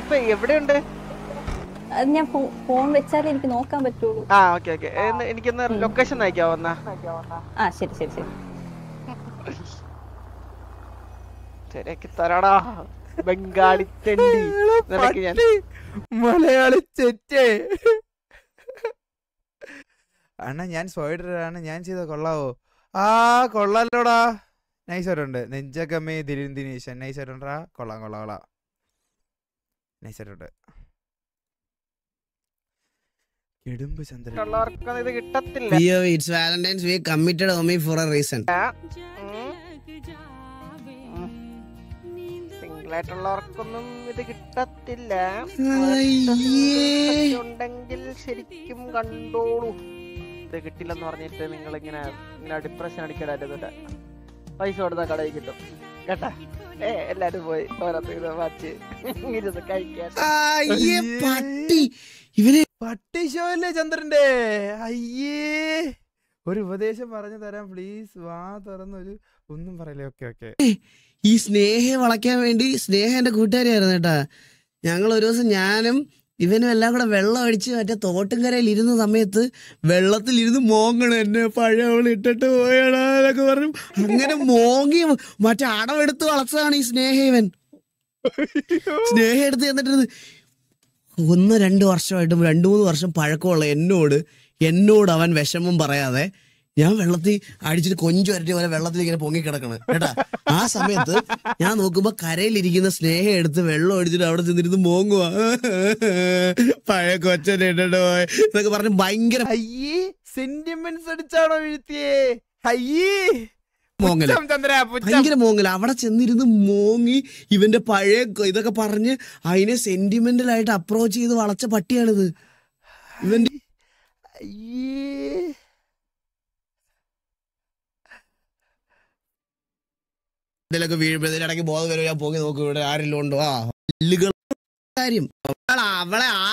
ഇപ്പൊ എവിടെയുണ്ട് അത് ഞാൻ ഫോ- ഫോൺ വെച്ചാലേ എനിക്ക് നോക്കാൻ പറ്റുള്ളൂ ആ ഓക്കെ ഓക്കെ എനിക്കൊന്ന് ലൊക്കേഷൻ അയക്കാവോ എന്നാ ആ ശരി ശരി ശരി ശരിയാക്കി തരാടാ ബംഗാളി തെണ്ടി നിനക്ക് ഞാൻ പട്ടി. മലയാളി ചെറ്റേ അണ്ണ ഞാൻ സ്വൈഡറാണ് ഞാൻ ചെയ്ത കൊള്ളാവോ ആ കൊള്ളാലോടാ നൈസായിട്ടുണ്ട് നെഞ്ചകമ്മേ ദിനീശൻ നൈസായിട്ടുണ്ടാ കൊള്ളാം കൊള്ളാം കൊള്ളാം നൈസായിട്ടുണ്ട് കെടുമ്പ് ചന്ദ്രൻ ഉള്ളവർക്കൊന്നും ഇത് കിട്ടത്തില്ല POV, it's Valentine's Week committed only for a reason. Single ആയിട്ടുള്ളവർക്കൊന്നും ഇത് കിട്ടത്തില്ല അയ്യേ. ഉണ്ടെങ്കിൽ ശരിക്കും കണ്ടോളൂ ഇത് കിട്ടില്ലെന്ന് പറഞ്ഞിട്ട് നിങ്ങൾ ഇങ്ങനെ ഇങ്ങനെ ഡിപ്രഷൻ അടിക്കരുത് പൈസ കൊടുത്താൽ കടയിൽ കിട്ടും കേട്ടാ ഏ എല്ലാരും പോയി ഓരോരുത്തർ വാച്ച് ഇരുന്ന് കഴിക്കാൻ അയ്യേ പട്ടി ഇവന് പട്ടി ഷോ അല്ലേ ചന്ദ്രന്റെ അയ്യേ ഒരു ഉപദേശം പറഞ്ഞു തരാം പ്ലീസ് വാ തുറന്നൊരു ഒന്നും പറയല്ലേ ഓക്കെ ഓക്കെ ഈ സ്നേഹയെ വളയ്ക്കാൻ വേണ്ടി സ്നേഹ എന്റെ കൂട്ടുകാരിയായിരുന്നു കേട്ടാ ഞങ്ങൾ ഒരു ദിവസം ഞാനും ഇവനും എല്ലാം കൂടെ വെള്ളം അടിച്ച് മറ്റേ തോട്ടുംകരയിൽ ഇരുന്ന സമയത്ത് വെള്ളത്തിൽ ഇരുന്ന് മോങ്ങണം എന്നെ പഴയ അവൾ ഇട്ടിട്ട് പോയടാ എന്നൊക്കെ പറഞ്ഞു അങ്ങനെ മോങ്ങി മറ്റേ അടവെടുത്ത് വളച്ചതാണ് ഈ സ്നേഹ ഇവൻ സ്നേഹ എടുത്ത് എന്നിട്ട് ഒന്ന് രണ്ട് വർഷമായിട്ടും രണ്ട് മൂന്ന് വർഷം പഴക്കമുള്ള എന്നോട് എന്നോട് അവൻ വിഷമം പറയാതെ ഞാൻ വെള്ളത്തിൽ അടിച്ചിട്ട് കൊഞ്ചു വരട്ടി പോലെ വെള്ളത്തിൽ ഇങ്ങനെ പൊങ്ങിക്കിടക്കണ് കേട്ടാ ആ സമയത്ത് ഞാൻ നോക്കുമ്പോ കരയിലിരിക്കുന്ന സ്നേഹം എടുത്ത് വെള്ളം അടിച്ചിട്ട് അവിടെ ചെന്നിരുന്ന് മോങ്ങുവാ പഴയ കൊച്ചനെ ഇട്ടിട്ട് പോയി എന്നൊക്കെ പറഞ്ഞ് ഭയങ്കര അയ്യേ സെന്റിമെന്റ്സ് അടിച്ചാണോ വീഴ്ത്തിയേ അയ്യേ മോങ്ങല് പുച്ഛം ചന്ദ്ര പുച്ഛം ഭയങ്കര മോങ്ങൽ അവിടെ ചെന്നിരുന്ന് മോങ്ങി ഇവന്റെ പഴയ കൊ- ഇതൊക്കെ പറഞ്ഞ് അതിനെ സെന്റിമെന്റൽ ആയിട്ട് അപ്രോച്ച് ചെയ്ത് വളച്ച പട്ടിയാണിത് ഇവന്റെ അയ്യേ ഇതിലൊക്കെ വീഴുമ്പോൾ ഇതിനിടയ്ക്ക് ബോധം വരും ഞാൻ പോയി നോക്കും ഇവിടെ ആരെല്ലാം ഉണ്ടോ ആ എല്ലുകൾ കാര്യം അവളെ അവളെ ആ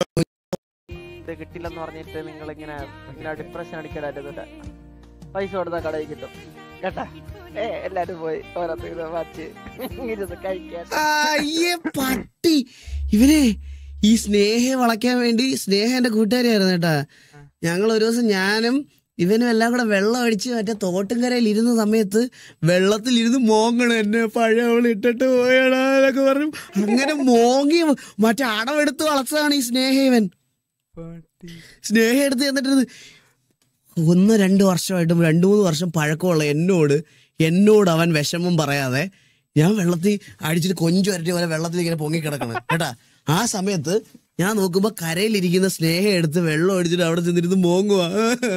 ഇത് കിട്ടില്ലെന്ന് പറഞ്ഞിട്ട് നിങ്ങൾ ഇങ്ങനെ ഇങ്ങനെ ഡിപ്രഷൻ അടിക്കരുത് പൈസ കൊടുത്താൽ കടയിൽ കിട്ടും കേട്ടാ ഏ എല്ലാരും പോയി ഓരോരുത്തർ വാച്ച് ഇരുന്ന് കഴിക്കാൻ അയ്യേ പട്ടി ഇവനെ ഈ സ്നേഹയെ വളയ്ക്കാൻ വേണ്ടി സ്നേഹ എന്റെ കൂട്ടുകാരിയായിരുന്നു കേട്ടാ ഞങ്ങൾ ഒരു ദിവസം ഞാനും ഇവനും എല്ലാം കൂടെ വെള്ളം അടിച്ച് മറ്റേ തോട്ടുംകരയിൽ ഇരുന്ന സമയത്ത് വെള്ളത്തിൽ ഇരുന്ന് മോങ്ങണം എന്നെ പഴയ അവൾ ഇട്ടിട്ട് പോയടാ എന്നൊക്കെ പറഞ്ഞു അങ്ങനെ മോങ്ങി മറ്റേ അടവെടുത്ത് വളച്ചതാണ് ഈ സ്നേഹ ഇവൻ പട്ടി സ്നേഹം എടുത്ത് എന്നിട്ട് ഒന്ന് രണ്ട് വർഷമായിട്ടും രണ്ട് മൂന്ന് വർഷം പഴക്കമുള്ള എന്നോട് എന്നോട് അവൻ വിഷമം പറയാതെ ഞാൻ വെള്ളത്തിൽ അടിച്ചിട്ട് കൊഞ്ചു വരട്ടി പോലെ വെള്ളത്തിൽ ഇങ്ങനെ പൊങ്ങിക്കിടക്കണം കേട്ടാ ആ സമയത്ത് ഞാൻ നോക്കുമ്പോ കരയിലിരിക്കുന്ന സ്നേഹം എടുത്ത് വെള്ളം അടിച്ചിട്ട് അവിടെ ചെന്നിരുന്ന് മോങ്ങുവാ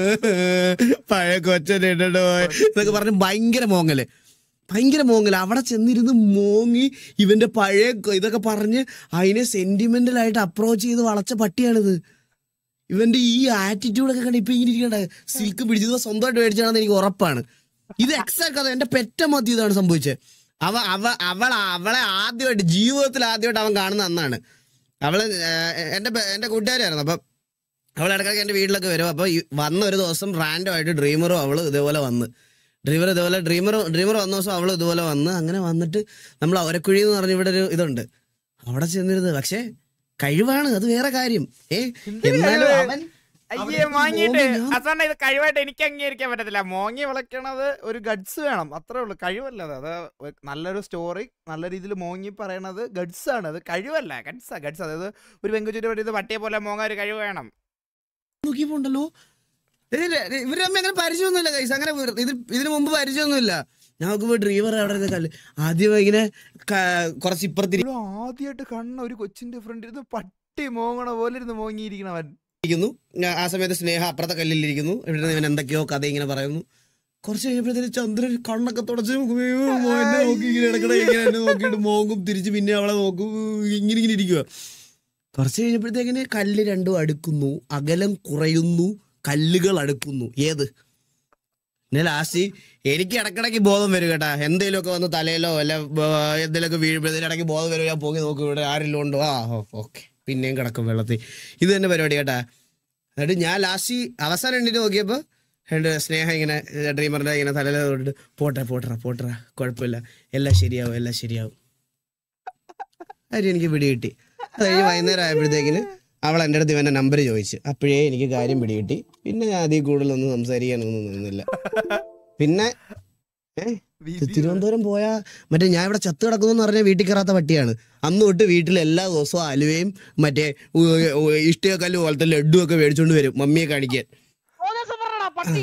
പഴയ കൊച്ചനെ ഇട്ടിട്ട് പോയി എന്നൊക്കെ പറഞ്ഞ് ഭയങ്കര മോങ്ങല് ഭയങ്കര മോങ്ങൽ അവിടെ ചെന്നിരുന്ന് മോങ്ങി ഇവന്റെ പഴയ കൊ- ഇതൊക്കെ പറഞ്ഞ് അതിനെ സെന്റിമെന്റൽ ആയിട്ട് അപ്രോച്ച് ചെയ്ത് വളച്ച പട്ടിയാണിത് ഇവന്റെ ഈ ആറ്റിറ്റ്യൂഡ് ഒക്കെ കണ്ട് ഇപ്പൊ ഇങ്ങനെ ഇരിക്കണ്ട സിൽക്ക് പിടിച്ചത് സ്വന്തമായിട്ട് മേടിച്ചാണെന്ന് എനിക്ക് ഉറപ്പാണ് ഇത് എക്സാക്ട് കഥ എന്റെ പെറ്റ മധ്യ ഇതാണ് സംഭവിച്ചത് അവ അവ അവൾ അവളെ ആദ്യമായിട്ട് ജീവിതത്തിൽ ആദ്യമായിട്ട് അവൻ കാണുന്ന അന്നാണ് അവള് ഏഹ്, എന്റെ ബെ- എന്റെ കൂട്ടുകാരായിരുന്നു അപ്പം അവൾ ഇടയ്ക്കിടയ്ക്ക് എന്റെ വീട്ടിലൊക്കെ വരും അപ്പൊ ഈ വന്ന ഒരു ദിവസം റാൻഡം ആയിട്ട് ഡ്രീമറും അവള് ഇതേപോലെ വന്ന് ഡ്രീമർ ഇതേപോലെ ഡ്രീമർ ഡ്രീമർ വന്ന ദിവസം അവള് ഇതുപോലെ വന്ന് അങ്ങനെ വന്നിട്ട് നമ്മൾ അവരക്കുഴി എന്ന് പറഞ്ഞ ഇവിടെ ഒരു ഇതുണ്ട് അവിടെ ചെന്നിരുന്നത് പക്ഷെ കഴിവാണ് അത് വേറെ കാര്യം ഏ എന്നാലും അവൻ അയ്യേ അവിടെ വാങ്ങിയിട്ട് മോങ്ങി ഞാൻ- അസാണ്ട ഇത് കഴിവായിട്ട് എനിക്ക് അംഗീകരിക്കാൻ പറ്റത്തില്ല മോങ്ങി വിളക്കണത് ഒരു ഗഡ്സ് വേണം അത്രേ ഉള്ളൂ കഴിവല്ല അത് അത് ഒരു നല്ലൊരു സ്റ്റോറി നല്ല രീതിയിൽ മോങ്ങി പറയണത് ഗഡ്സ് ആണ് അത് കഴിവല്ല ഗഡ്സാ ഗഡ്സ് അതായത് ഒരു പെങ്കുച്ചിട്ട് പറ്റിയത് പട്ടിയെ പോലെ മോങ്ങാൻ ഒരു കഴിവ് വേണം നോക്കിയപ്പോ ഉണ്ടല്ലോ ഇവര് തമ്മിൽ അങ്ങനെ പരിചയമൊന്നുമില്ല കൈസ് അങ്ങനെ വെറു- ഇത് ഇതിനു മുമ്പ് പരിചയമൊന്നുമില്ല ഞങ്ങൾക്ക് ഡ്രൈവർ അവിടെ ഇരുന്ന് കല്ല് ആദ്യം ഇങ്ങനെ ക- കുറച്ച് ഇപ്പുറത്തിരിക്കുന്നു ഇവള് ആദ്യമായിട്ട് കണ്ണ ഒരു കൊച്ചിന്റെ ഫ്രണ്ട് ഇരുന്ന് പട്ടി മോങ്ങണ പോലെ ഇരുന്ന് മോങ്ങിയിരിക്കണവൻ ഞാൻ ആ സമയത്ത് സ്നേഹ അപ്പുറത്തെ കല്ലിലിരിക്കുന്നു ഇവിടെ നിന്ന് ഇവൻ എന്തൊക്കെയോ കഥ ഇങ്ങനെ പറയുന്നു കുറച്ച് കഴിഞ്ഞപ്പോഴത്തേന് ചന്ദ്രൻ കണ്ണൊക്കെ തുടച്ച് അയ്യോ, മോ എന്നെ നോക്കി ഇങ്ങനെ ഇടയ്ക്കിടെ ഇങ്ങനെ എന്നെ നോക്കിയിട്ട് മോങ്ങും തിരിച്ച് പിന്നെ അവളെ നോക്കും ഇങ്ങനെ ഇങ്ങനെ ഇരിക്കുക കുറച്ച് കഴിഞ്ഞപ്പോഴത്തേക്കിന് കല്ല് രണ്ടും അടുക്കുന്നു അകലം കുറയുന്നു കല്ലുകൾ അടുക്കുന്നു ഏത് പിന്നെ ലാസ്റ്റ് എനിക്ക് ഇടക്കിടയ്ക്ക് ബോധം വരും കേട്ടാ എന്തെങ്കിലുമൊക്കെ വന്ന് തലയിലോ അല്ല എന്തെങ്കിലുമൊക്കെ വീഴുമ്പോഴത്തേന് ഇടയ്ക്ക് ബോധം വരും ഞാൻ പോയി നോക്കും ഇവിടെ ആരെങ്കിലും ഉണ്ടോ ആ ഓക്കെ പിന്നെയും കിടക്കും വെള്ളത്തിൽ ഇത് തന്നെ പരിപാടി കേട്ടാ എന്നിട്ട് ഞാൻ ലാസ്റ്റ് അവസാനം എണ്ണിട്ട് നോക്കിയപ്പോൾ രണ്ട് സ്നേഹം ഇങ്ങനെ ഡ്രീമറിന്റെ ഇങ്ങനെ തലയിൽ തൊട്ടിട്ട് പോട്ടെ പോട്ടറ പോട്ടറ കുഴപ്പമില്ല എല്ലാം ശരിയാവും എല്ലാം ശരിയാവും കാര്യം എനിക്ക് പിടി കിട്ടി അത് കഴിഞ്ഞ് വൈകുന്നേരം ആയപ്പോഴത്തേക്കിന് അവൾ എൻ്റെ അടുത്ത് ഇവൻ്റെ നമ്പർ ചോദിച്ചു അപ്പോഴേ എനിക്ക് കാര്യം പിടികിട്ടി പിന്നെ ഞാൻ അതിൽ കൂടുതലൊന്നും സംസാരിക്കാനൊന്നും നിന്നില്ല പിന്നെ ഇത് തിരുവനന്തപുരം പോയാ മറ്റേ ഞാൻ ഇവിടെ ചത്ത് കിടക്കുന്നു പറഞ്ഞാൽ വീട്ടിൽ കയറാത്ത പട്ടിയാണ് അന്ന് തൊട്ട് വീട്ടിൽ എല്ലാ ദിവസവും അലുവയും മറ്റേ ഇഷ്ടകല്ല് പോലത്തെ ലഡു ഒക്കെ മേടിച്ചോണ്ട് വരും മമ്മിയെ കാണിക്കാൻ മൂന്ന് ദിവസം പറഞ്ഞടാ പട്ടി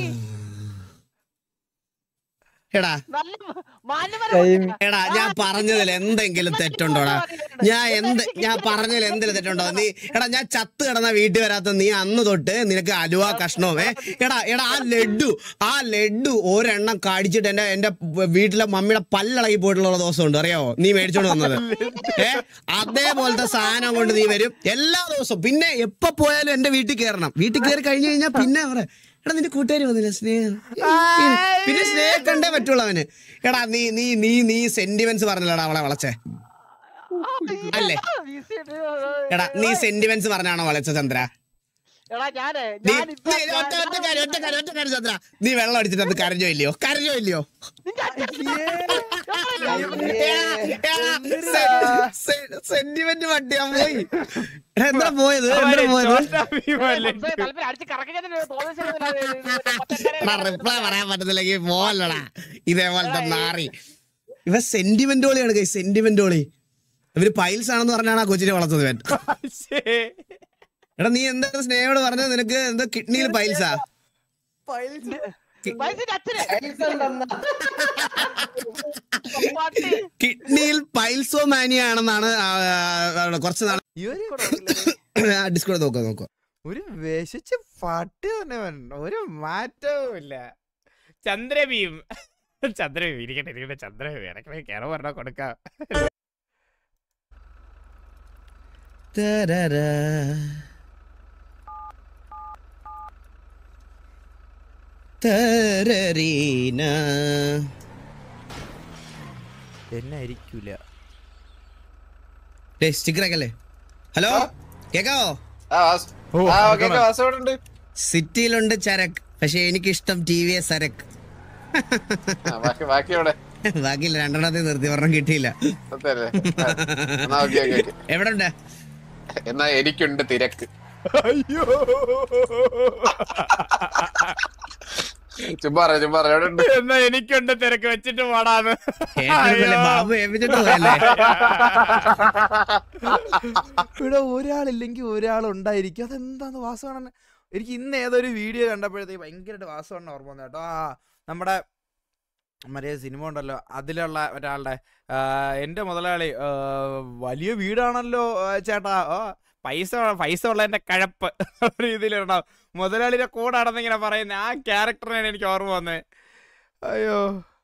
എടാ നല്ല മാന്യപരമായി എടാ ഞാൻ പറഞ്ഞതിൽ എന്തെങ്കിലും തെറ്റുണ്ടോടാ ഞാൻ എന്ത് ഞാൻ പറഞ്ഞതിൽ എന്തെങ്കിലും തെറ്റുണ്ടോ നീ എടാ ഞാൻ ചത്ത് കിടന്ന വീട്ടിൽ വരാത്ത നീ അന്ന് തൊട്ട് നിനക്ക് അലുവ കഷ്ണവും ഏ എടാ എടാ ആ ലഡു ആ ലഡു ഒരെണ്ണം കാടിച്ചിട്ട് എന്റെ എന്റെ വീട്ടിലെ മമ്മിയുടെ പല്ലിളകി പോയിട്ടുള്ള ദിവസമുണ്ട് അറിയാവോ നീ മേടിച്ചോണ്ട് വന്നത് ഏ അതേപോലത്തെ സാധനം കൊണ്ട് നീ വരും എല്ലാ ദിവസവും പിന്നെ എപ്പോ പോയാലും എന്റെ വീട്ടിൽ കയറണം വീട്ടിൽ കയറി കഴിഞ്ഞു കഴിഞ്ഞാൽ പിന്നെ പറയാം എടാ നിന്റെ കൂട്ടുകാർ വന്നില്ല സ്നേഹം പിന്നെ സ്നേഹം കണ്ടേ പറ്റുള്ളൂ അവന് എടാ നീ നീ നീ നീ സെന്റിമെന്റ്സ് പറഞ്ഞല്ലടാ അവളെ വളച്ചേ അല്ലേ? എടാ നീ സെന്റിമെന്റ്സ് പറഞ്ഞാണോ വളച്ച ചന്ദ്ര എടാ ഞാനേ നീ ഞാനിപ്പോ നീ ഒറ്റ ഒറ്റ കാര്യം ഒറ്റ കാര്യം ഒറ്റ കാര്യം ചന്ദ്ര നീ വെള്ളം അടിച്ചിട്ട് അത് കരഞ്ഞോ ഇല്ലയോ കരഞ്ഞോ ഇല്ലയോ സെന്റിമെന്റ് പട്ടിയാ പോയി എടാ, എന്താ പോയത് എന്താ പോയത് തലപ്പിൽ അടിച്ച് കറക്കുന്നതിന് എടാ റിപ്ലൈ പറയാൻ പറ്റത്തില്ലെങ്കിൽ പോവല്ലടാ ഇതേപോലത്തെ നാറി ഇവ സെന്റിമെന്റോളിയാണ് കൈ സെന്റിമെന്റോളി ഇവര് പൈൽസ് ആണെന്ന് പറഞ്ഞാണ് ആ കൊച്ചിനെ വളർത്തത് ഇവൻ എടാ നീ എന്താണ് സ്നേഹയോട് പറഞ്ഞത് നിനക്ക് എന്താ കിഡ്നിയിൽ പൈൽസാ വയസ്സിന്റെ അച്ഛനെ പട്ടി കിഡ്നിയിൽ പൈൽസോ മാനിയ ആണെന്നാണ് ആ, ആ, ആ, കുറച്ച് നാൾ ഡിസ്കോഡ് നോക്കാം നോക്കാം ഒരു വിശിച്ച പട്ടി തന്നെ അവൻ. ഒരു മാറ്റവും ഇല്ല ചന്ദ്രബീം ചന്ദ്രബീം ഇരിക്കട്ടെ ഇരിക്കട്ടെ ചന്ദ്രബീം ഇടയ്ക്ക് കയറ പറഞ്ഞാ കൊടുക്കാം തരരാ. തരരീന. എന്നെ ആയിരിക്കൂല ഡേയ്, sticker ഒക്കെ അല്ലേ ഹലോ കേക്കാവോ ആ, വാസ്- ഓ, ആ, കേൾക്കാം. ഓക്കേ, ഓക്കേ, വാസു ഇവിടെ ഉണ്ട്. സിറ്റിയിലുണ്ട് ചരക്ക് പക്ഷെ എനിക്കിഷ്ടം ടി വി എസ് സരക്ക് ആ, ബാക്കി ബാക്കി എവിടെ ബാക്കിയില്ല രണ്ടെണ്ണത്തിൽ നിർത്തി ഒരെണ്ണം കിട്ടിയില്ല സത്യമല്ലേ? ആ, എന്നാ ഓക്കേ, ഓക്കേ, ഓക്കേ. എവിടെ ഉണ്ട് എന്നാ എനിക്കുണ്ട് തിരക്ക് അയ്യോ ചുമ്മാ പറയാം ചുമ്മാ പറയാം എവിടെ ഉണ്ട് എന്നാ എനിക്കുണ്ട് തിരക്ക് വെച്ചിട്ട് പാടാന്ന് കേട്ടിട്ടില്ലേ? ബാബു ഏൽപ്പിച്ചിട്ട് പോയല്ലേ ഇവിടെ ഒരാളില്ലെങ്കിൽ ഒരാളുണ്ടായിരിക്കും അതെന്താന്ന് വാസവണ്ണൻ എനിക്ക് ഇന്ന് ഏതൊരു വീഡിയോ കണ്ടപ്പോഴത്തേക്ക് ഭയങ്കരമായിട്ട് വാസവണ്ണൻ ഓർമ്മ വന്നു കേട്ടോ ആ നമ്മുടെ മറ്റേ സിനിമ ഉണ്ടല്ലോ അതിലുള്ള ഒരാളുടെ ആ, എൻ്റെ മുതലാളി ആ, വലിയ വീടാണല്ലോ ആ, ചേട്ടാ ആ, പൈസ പൈസ ഉള്ളതിൻ്റെ കഴപ്പ് രീതിയിലുണ്ടാവും മുതലാളിയുടെ കൂടെ നടന്നിങ്ങനെ പറയുന്ന ആ ക്യാരക്ടറിനാണ് എനിക്ക് ഓർമ്മ വന്നത് അയ്യോ